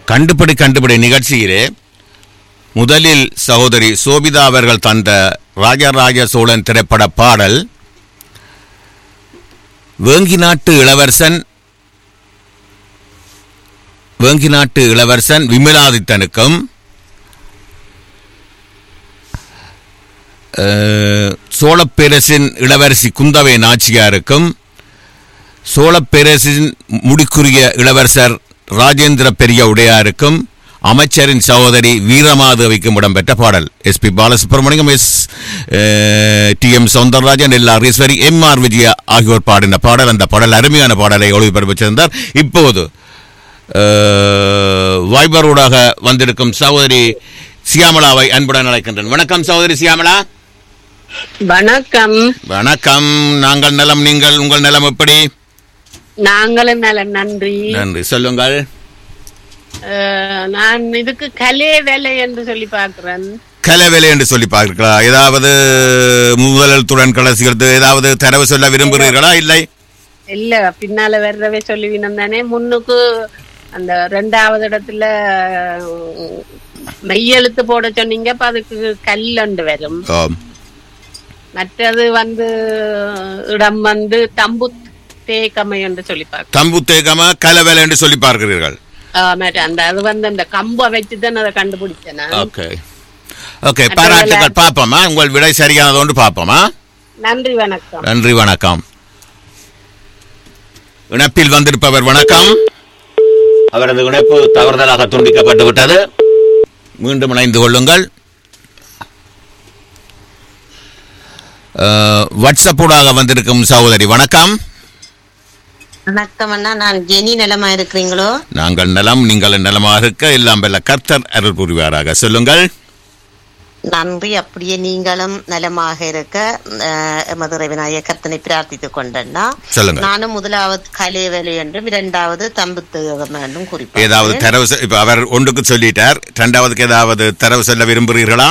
கண்டுபிடி கண்டுபிடி நிகழ்ச்சியிலே முதலில் சகோதரி சோபிதா அவர்கள் தந்த ராஜராஜ சோழன் திரைப்பட பாடல் வேங்கி நாட்டு இளவரசன் வேங்கி நாட்டு இளவரசன் விமலாதித்தனுக்கும் அஹ், சோழப்பேரரசின் இளவரசி குந்தவை நாச்சியாருக்கும் சோழப்பேரரசின் முடிக்குரிய இளவரசர் ராஜேந்திர பெரிய உடையாருக்கும் அமைச்சரின் சகோதரி வீரமாதேவிக்கும் இடம்பெற்ற பாடல் S P Balasubrahmanyam S T M Soundararajan L R Eswari M R Vijaya ஆகியோர் பாடின பாடல் அந்த பாடல் அருமையான பாடலை ஒளிபரப்பிச்சிருந்தார் இப்போது அஹ், வைபரோடாக வந்திருக்கும் சகோதரி சியாமளாவை அன்புடன் அழைக்கின்றேன் வணக்கம் சகோதரி சியாமளா வணக்கம் வணக்கம் நாங்கள் நலம் நீங்கள் உங்கள் நலம் எப்படி நாங்களும் நல்ல நன்றி நன்றி சொல்லுங்கள் அஹ், நான் இதுக்கு கலே வேலை என்று சொல்லி பார்க்கிறேன் கலவேலை என்று சொல்லி பார்க்கலாம் ஏதாவது முதலத்துடன் கடைசிகிறது ஏதாவது தரவு சொல்ல விரும்புகிறீர்களா இல்லை இல்ல பின்னால வர்றவே சொல்லுவீனம் தானே முன்னுக்கு அந்த ரெண்டாவது இடத்துல அஹ், மெய்யெழுத்து போட சொன்னீங்க அப்ப அதுக்கு கல்லண்டு வரும் ஆம். மற்றது வந்து இடம் வந்து தம்பு தேக்கமை என்று சொல்லி பார்க்கிறேன் தம்பு தேகம கலவேலை என்று சொல்லி பார்க்கிறீர்கள் ஆஹ், மற்ற அந்த அது வந்து அந்த கம்பை வச்சுதான் அதை கண்டுபிடிச்சேன் நான். ஓகே ஓகே பாராட்டுகள் பார்ப்போமா உங்கள் விடை சரியானது ஒன்று பார்ப்போமா நன்றி வணக்கம் நன்றி வணக்கம் இணைப்பில் வந்திருப்பவர் வணக்கம் அவரது இணைப்பு தவறுதலாக துண்டிக்கப்பட்டு விட்டது மீண்டும் இணைந்து கொள்ளுங்கள் அஹ், வாட்ஸ்அப்பூடாக வந்திருக்கும் சகோதரி வணக்கம் வணக்கம் அண்ணா நான் ஜெனி நலமா இருக்கிறீங்களோ நாங்கள் நலம் நீங்கள் நலமாக இருக்க எல்லாம் வல்ல கர்த்தர் அருள் புரிவாராக சொல்லுங்கள் நன்றி அப்படியே நீங்களும் நலமாக இருக்க அஹ், எமது விநாயகர் கர்த்தனை பிரார்த்தித்துக் கொண்டேன்னா சொல்லுங்க. நானும் முதலாவது கலைவேலை என்றும் இரண்டாவது தம்புத்தகம் என்றும் ஏதாவது குறிப்பிட்டேன் தரவு சொ- இப்ப அவர் ஒன்றுக்கு சொல்லிட்டார் இரண்டாவதுக்கு ஏதாவது தரவு சொல்ல விரும்புகிறீர்களா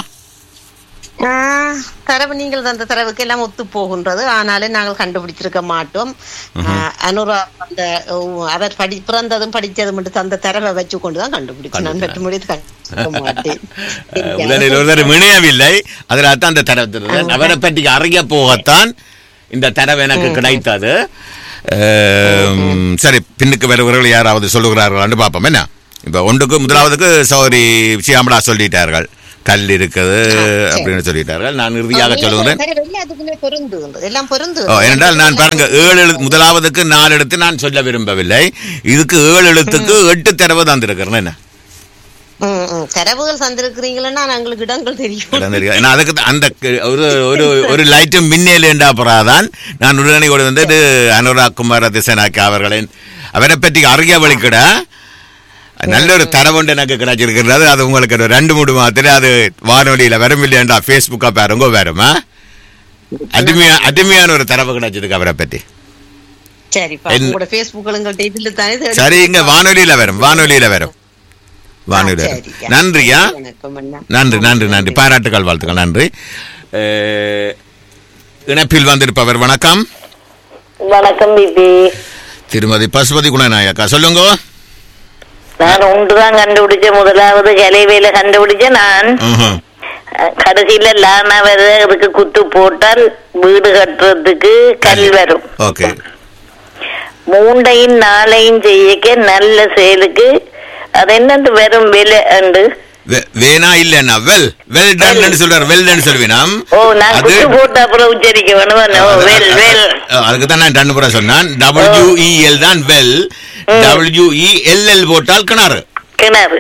தரவு நீங்கள் தந்த தரவுக்கு எல்லாம் ஒத்து போகின்றது ஆனாலும் நாங்கள் கண்டுபிடிச்சிருக்க மாட்டோம் அஹ், அனுரா அந்த ஓ, அவர் படி பிறந்ததும் படித்ததும் மட்டும் தந்த தரவை வச்சு கொண்டுதான் கண்டுபிடிச்சேன் நான் மற்ற மொழி கண்டுபிடிக்க மாட்டேன் அஹ், முதலில் ஒருவர் இணையவில்லை அதில் தான் அந்த தரவு தருது. அவரை பற்றி அறிய போகத்தான் இந்த தரவு எனக்கு கிடைத்தது அஹ், சரி பின்னுக்கு வருபவர்கள் யாராவது சொல்லுகிறார்களான்னு பார்ப்போம் என்ன இப்ப ஒன்றுக்கு முதலாவதுக்கு சௌரி சியாமலா சொல்லிட்டார்கள் கல் இருக்குது அப்படின்னு சொல்லிட்டார்கள் நான் இறுதியாக சொல்லுகிறேன் தரவு எல்லாத்துக்குமே பொருந்துகின்றது எல்லாம் பொருந்து ஓ, ஏனென்றால் நான் பாருங்க ஏழு எழுத்து முதலாவதுக்கு நாலு எழுத்து நான் சொல்ல விரும்பவில்லை இதுக்கு ஏழு எழுத்துக்கு எட்டு தரவு தந்திருக்கிறேன் என்ன ம், ம். தரவுகள் தந்திருக்கிறீங்களா எங்களுக்கு இடங்கள் தெரியும் இடம் தெரியாது. ஏன்னா அதுக்கு தான் அந்த க- ஒரு ஒரு ஒரு லைட்டும் மின்னேலேண்டா அப்புறாதான் நான் உடனே கூட வந்து இது அனுராக் குமார் திசனாக்கி அவர்களின் அவரை பற்றி அறிய வழிக்கிட நல்ல ஒரு தரவுண்டு எனக்கு கிடைச்சிருக்கிறது அது உங்களுக்கு ஒரு ரெண்டு மூணு மாதத்துல அது வானொலியில வரும் இல்லையாண்டா ஃபேஸ்புக்கா பாருங்க வருமா அருமையா அருமையான ஒரு தரவு கிடைச்சிருக்கு அவரை பற்றி சரிப்பா என்- உங்களோட பேஸ்புக் எங்கள்ட்ட இதுல தானே தேடி- சரி இங்க வானொலியில வரும் வானொலியில வரும் வானொலி ஆ, வரும் சரியா. நன்றியா வணக்கம் அண்ணா நன்றி நன்றி நன்றி பாராட்டுகள் வாழ்த்துக்கள் நன்றி அஹ், இணைப்பில் வந்திருப்பவர் வணக்கம் வணக்கம் பிபி திருமதி பசுபதி குணநாயக்கா சொல்லுங்க நான் ஒன்றுதான் கண்டுபிடிச்ச முதலாவது கலைவேல கண்டுபிடிச்ச நான் ம்ஹும். அஹ், கடைசியில லானா வர அதுக்கு குத்து போட்டால் வீடு கட்டுறதுக்கு கல் வரும் ஓகே மூண்டையும் நாளையும் செய்யக்க நல்ல செயலுக்கு அது என்னண்டு வெறும் விலை அண்டு வே- வேணா இல்லன்னா வெல் வெல் டன் சொல்றாரு வெல் டன் சொல்லுவீனாம் ஓ நான் அது குத்து போட்ட அப்புறம் உச்சரிக்க வேணும் ஓ வெல் வெல் அதுக்கு தான் நான் டன் புறம் சொன்னான் டபிள்யூஇஎல் தான் வெல் டபிள்யூஇஎல்எல் போட்டால் கிணறு கிணறு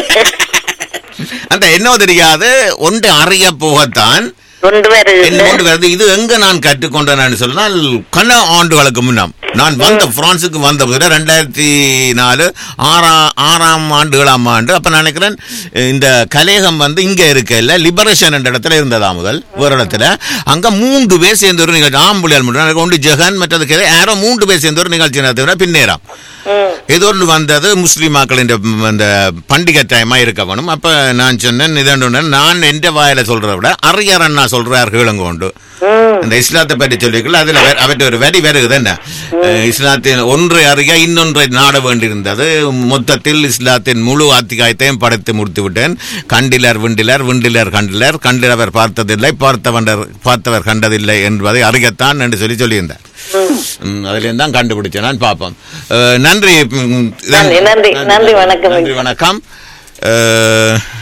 அந்த என்ன தெரியாது ஒன்று அறிய போகத்தான் கொண்டு வருது என்னோடு வருது இது எங்க நான் கற்றுக்கொண்டேன் சொன்னால் கன ஆண்டுகளுக்கு முன்னம் நான் வந்த பிரான்சுக்கு வந்த போது ரெண்டாயிரத்தி நாலு ஆறாம் ஆறாம் ஆண்டு ஏழாம் ஆண்டு அப்ப நான் நினைக்கிறேன் இந்த கலேகம் வந்து இங்க இருக்கல லிபரேஷன் என்ற இடத்துல இருந்ததா முதல் ஒரு இடத்துல அங்க மூன்று பேர் சேர்ந்த ஒரு நிகழ்ச்சி ஆம்புலியால் மட்டும் எனக்கு ஒன்று ஜெகன் மற்றது யாரோ மூன்று பேர் சேர்ந்த ஒரு நிகழ்ச்சி நடத்தின பின்னேறாம் ம். ஏதோ ஒன்று வந்தது முஸ்லீம் மக்களின் அந்த பண்டிகை டைமா இருக்க வேணும் அப்ப நான் சொன்னேன் இதன்று நான் எந்த வாயில சொல்றதை விட அரியர் அண்ணா சொல்றார் கேளுங்க உண்டு ம் இந்த இஸ்லாத்தை பற்றி சொல்லிக்கல அதுல வே- அவற்றை ஒரு வரி வருகுது என்ன அஹ், இஸ்லாத்தின் ஒன்றை அறிய இன்னொன்றை நாட வேண்டியிருந்தது மொத்தத்தில் இஸ்லாத்தின் முழு அத்திகாயத்தையும் படைத்து முடித்து விட்டேன் கண்டிலர் விண்டிலர் விண்டிலர் கண்டிலர் கண்டிலவர் பார்த்ததில்லை பார்த்தவண்டர் பார்த்தவர் கண்டதில்லை என்பதை அறியத்தான் என்று சொல்லி சொல்லியிருந்தார் ம், அதுலேருந்து தான் கண்டுபிடிச்சேன் நான் பார்ப்போம் அஹ், நன்றி ம், நன்றி, நன்றி, நன்றி, வணக்கம். நன்றி வணக்கம் அஹ்,